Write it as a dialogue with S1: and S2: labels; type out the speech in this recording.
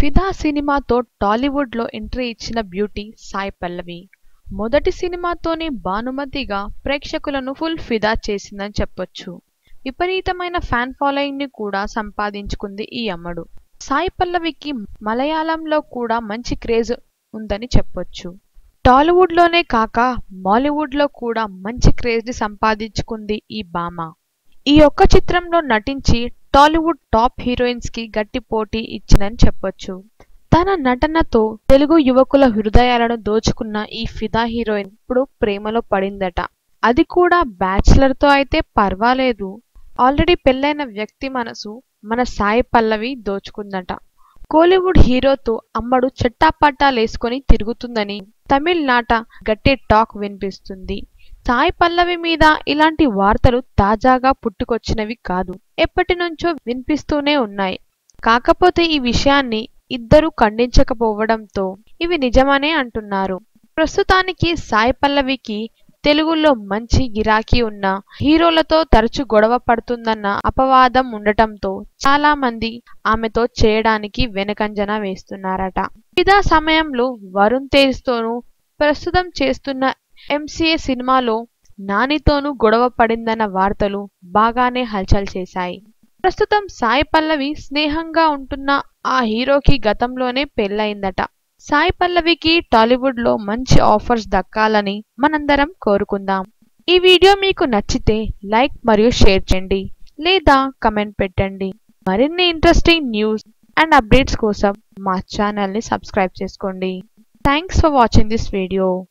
S1: ఫిదా సినిమాతో టాలీవుడ్ లో ఎంట్రీ ఇచ్చిన బ్యూటీ సాయి పల్లవి మొదటి సినిమాతోనే భానుమతిగా ప్రేక్షకులను ఫుల్ ఫిదా చేసిందని చెప్పొచ్చు విపరీతమైన ఫ్యాన్ ఫాలోయింగ్ ని కూడా సంపాదించుకుంది ఈ అమ్మడు సాయి పల్లవికి మలయాళంలో కూడా మంచి క్రేజ్ ఉందని చెప్పొచ్చు టాలీవుడ్ లోనే కాక బాలీవుడ్ లో కూడా మంచి క్రేజ్ ని సంపాదించుకుంది ఈ భామ ఈ ఒక్క చిత్రంలో నటించి టాలీవుడ్ టాప్ హీరోయిన్స్ కి గట్టి పోటీ ఇచ్చిందని చెప్పొచ్చు తన నటనతో తెలుగు యువకుల హృదయాలను దోచుకున్న ఈ ఫిదా హీరోయిన్ ఇప్పుడు ప్రేమలో పడిందట అది కూడా బ్యాచిలర్ తో అయితే పర్వాలేదు ఆల్రెడీ పెళ్ళైన వ్యక్తి మనసు మన సాయి పల్లవి దోచుకుందట కోలీవుడ్ హీరోతో అమ్మడు చెట్టాపట్టాలేసుకొని తిరుగుతుందని తమిళనాట గట్టి టాక్ వినిపిస్తుంది సాయి పల్లవి మీద ఇలాంటి వార్తలు తాజాగా పుట్టుకొచ్చినవి కాదు ఎప్పటి నుంచో వినిపిస్తూనే ఉన్నాయి కాకపోతే ఈ విషయాన్ని ఇద్దరు ఖండించకపోవడంతో ఇవి నిజమనే అంటున్నారు ప్రస్తుతానికి సాయి పల్లవికి తెలుగులో మంచి గిరాకీ ఉన్న హీరోలతో తరచు గొడవ పడుతుందన్న అపవాదం ఉండటంతో చాలా మంది ఆమెతో చేయడానికి వెనకంజన వేస్తున్నారట ఇదా సమయంలో వరుణ్ తేజ్ తోనూ ప్రస్తుతం చేస్తున్న ఎంసీఏ సినిమాలో నానితోనూ గొడవ పడిందన్న వార్తలు బాగానే హల్చల్ చేశాయి ప్రస్తుతం సాయి పల్లవి స్నేహంగా ఉంటున్న ఆ హీరోకి గతంలోనే పెళ్ళయిందట సాయి పల్లవికి టాలీవుడ్ లో మంచి ఆఫర్స్ దక్కాలని మనందరం కోరుకుందాం ఈ వీడియో మీకు నచ్చితే లైక్ మరియు షేర్ చేయండి లేదా కమెంట్ పెట్టండి మరిన్ని ఇంట్రెస్టింగ్ న్యూస్ అండ్ అప్డేట్స్ కోసం మా ఛానల్ని సబ్స్క్రైబ్ చేసుకోండి thanks for watching this video